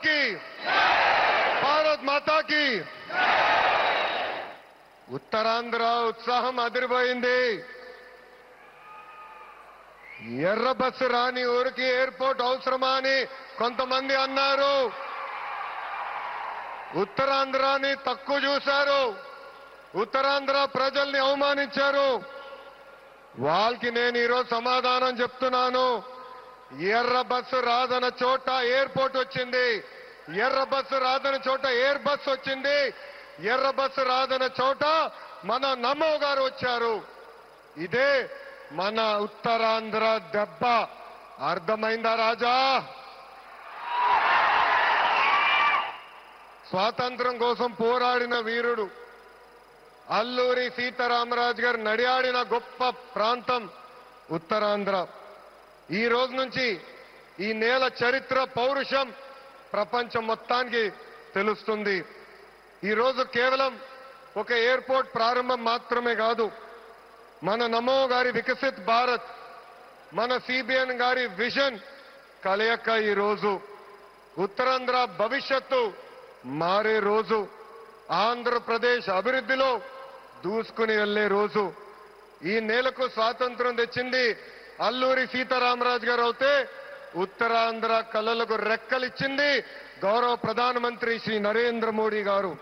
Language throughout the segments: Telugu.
की భారత్ మాతాకి ఉత్తరాంధ్ర ఉత్సాహం అదిరిపోయింది ఎర్ర బస్సు రాని ఊరికి ఎయిర్పోర్ట్ అవసరమా అని కొంతమంది అన్నారు ఉత్తరాంధ్రాని తక్కువ చూశారు ఉత్తరాంధ్ర ప్రజల్ని అవమానించారు వాళ్ళకి నేను ఈరోజు సమాధానం చెప్తున్నాను ఎర్ర బస్సు రాదన్న చోట ఎయిర్పోర్ట్ వచ్చింది ఎర్ర బస్సు రాదన్న చోట ఎయిర్ బస్ వచ్చింది ఎర్ర బస్సు రాదన్న చోట మన నమో గారు వచ్చారు ఇదే మన ఉత్తరాంధ్ర దెబ్బ అర్థమైందా రాజా స్వాతంత్రం కోసం పోరాడిన వీరుడు అల్లూరి సీతారామరాజు గారు నడియాడిన గొప్ప ప్రాంతం ఉత్తరాంధ్ర ఈ రోజు నుంచి ఈ నేల చరిత్ర పౌరుషం ప్రపంచం మొత్తానికి తెలుస్తుంది ఈ రోజు కేవలం ఒక ఎయిర్పోర్ట్ ప్రారంభం మాత్రమే కాదు మన నమో గారి వికసిత్ భారత్ మన సిబిఎన్ గారి విజన్ కలయక ఈ రోజు ఉత్తరాంధ్ర భవిష్యత్తు మారే రోజు ఆంధ్రప్రదేశ్ అభివృద్ధిలో దూసుకుని వెళ్లే రోజు ఈ నేలకు స్వాతంత్రం తెచ్చింది అల్లూరి సీతారామరాజు గారు అయితే ఉత్తరాంధ్ర కళలకు రెక్కలిచ్చింది గౌరవ ప్రధానమంత్రి శ్రీ నరేంద్ర మోడీ గారు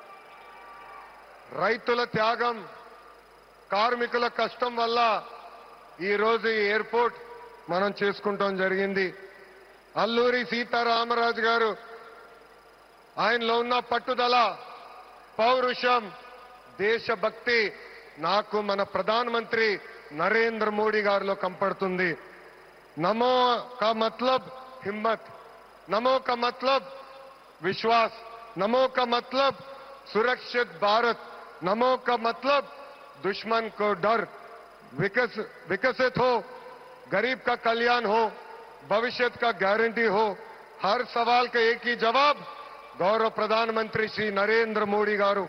రైతుల త్యాగం కార్మికుల కష్టం వల్ల ఈ రోజు ఈ ఎయిర్పోర్ట్ మనం చేసుకుంటాం జరిగింది అల్లూరి సీతారామరాజు గారు ఆయనలో ఉన్న పట్టుదల పౌరుషం దేశభక్తి నాకు మన ప్రధానమంత్రి నరేంద్ర మోడీ గారిలో కంపడుతుంది నమో కా మతలబ్ హిమ్మత్ నమో కా మతలబ్ विश्वास नमो का मतलब सुरक्षित भारत नमो का मतलब दुश्मन को डर विकस विकसित हो गरीब का कल्याण हो भविष्य का गारंटी हो हर सवाल का एक ही जवाब गौरव प्रधानमंत्री श्री नरेंद्र మోడీ గారు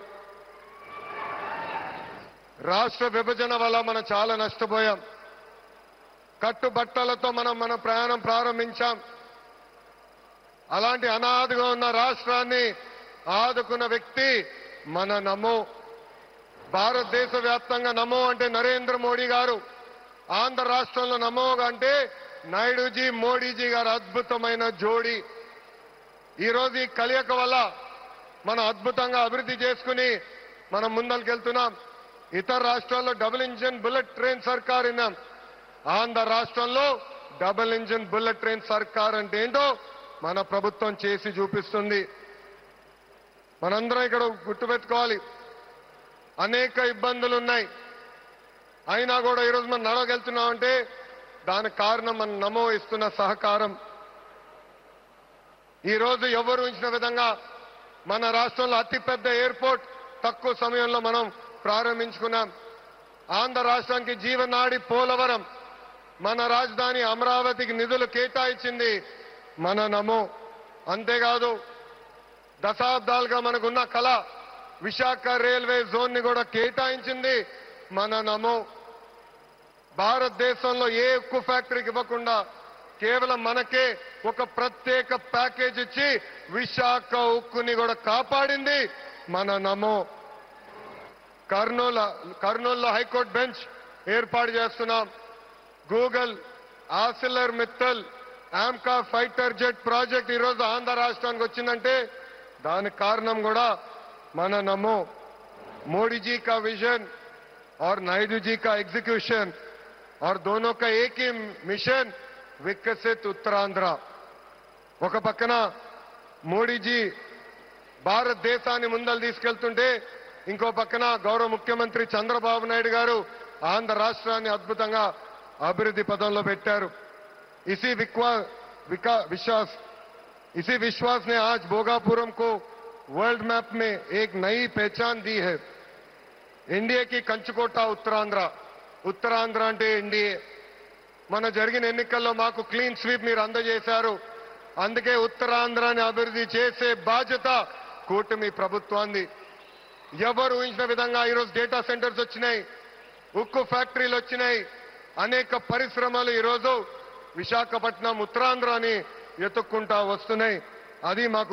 రాష్ట్ర విభజన వల్ల మనం చాలా నష్టపోయాం కట్టుబట్టలతో మనం మన ప్రయాణం ప్రారంభించాం అలాంటి అనాథగా ఉన్న రాష్ట్రాన్ని ఆదుకున్న వ్యక్తి మన నమో భారతదేశ వ్యాప్తంగా నమో అంటే నరేంద్ర మోడీ గారు ఆంధ్ర రాష్ట్రంలో నమో అంటే నాయుడుజీ మోడీజీ గారు అద్భుతమైన జోడీ ఈ రోజు ఈ కలియక వల్ల మనం అద్భుతంగా అభివృద్ధి చేసుకుని మనం ముందరికెళ్తున్నాం ఇతర రాష్ట్రాల్లో డబుల్ ఇంజిన్ బుల్లెట్ ట్రైన్ సర్కార్ విన్నాం ఆంధ్ర రాష్ట్రంలో డబుల్ ఇంజిన్ బుల్లెట్ ట్రైన్ సర్కార్ అంటే ఏంటో మన ప్రభుత్వం చేసి చూపిస్తుంది మనందరం ఇక్కడ గుర్తుపెట్టుకోవాలి అనేక ఇబ్బందులు ఉన్నాయి అయినా కూడా ఈరోజు మనం నడవగలుగుతున్నామంటే దానికి కారణం మనం నమో ఇస్తున్న సహకారం ఈ రోజు ఎవరు ఉంచిన విధంగా మన రాష్ట్రంలో అతిపెద్ద ఎయిర్పోర్ట్ తక్కువ సమయంలో మనం ప్రారంభించుకున్నాం ఆంధ్ర రాష్ట్రానికి జీవనాడి పోలవరం మన రాజధాని అమరావతికి నిధులు కేటాయించింది మన నమో అంతేకాదు దశాబ్దాలుగా మనకున్న కళ విశాఖ రైల్వే జోన్ ని కూడా కేటాయించింది మన నమో భారతదేశంలో ఏ ఉక్కు ఫ్యాక్టరీకి ఇవ్వకుండా కేవలం మనకే ఒక ప్రత్యేక ప్యాకేజ్ ఇచ్చి విశాఖ ఉక్కుని కూడా కాపాడింది మన నమో కర్నూలు కర్నూలులో హైకోర్టు బెంచ్ ఏర్పాటు చేస్తున్నాం Google Arcelor Mittal AMCA fighter jet project ఈరోజు ఆంధ్ర రాష్ట్రానికి వచ్చిందంటే దానికి కారణం కూడా మన నమో मोदी जी का विजन और नायडू जी का एग्जीक्यूशन और दोनों का एक ही मिशन వికసిత్ ఉత్తరాంధ్ర ఒక పక్కన మోడీజీ భారతదేశాన్ని ముందలు తీసుకెళ్తుంటే ఇంకో పక్కన గౌరవ ముఖ్యమంత్రి చంద్రబాబు నాయుడు గారు ఆంధ్ర రాష్ట్రాన్ని అద్భుతంగా అభివృద్ధి పదంలో పెట్టారు इसी विक्वा विका विश्वास इसी विश्वास ने आज भोगापुरम को वर्ल्ड मैप में एक नई पहचान दी है ఎన్డీఏ కి కంచుకోట ఉత్తరాంధ్ర ఉత్తరాంధ్ర అంటే ఎన్డీఏ మన జరిగిన ఎన్నికల్లో మాకు క్లీన్ స్వీప్ మీరు అందజేశారు అందుకే ఉత్తరాంధ్రాన్ని అభివృద్ధి చేసే బాధ్యత కూటమి ప్రభుత్వాన్ని ఎవరు ఊహించిన విధంగా ఈరోజు డేటా సెంటర్స్ వచ్చినాయి ఉక్కు ఫ్యాక్టరీలు వచ్చినాయి అనేక పరిశ్రమలు ఈరోజు విశాఖపట్నం ఉత్తరాంధ్రాని ఎత్తుక్కుంటా వస్తున్నాయి అది మాకు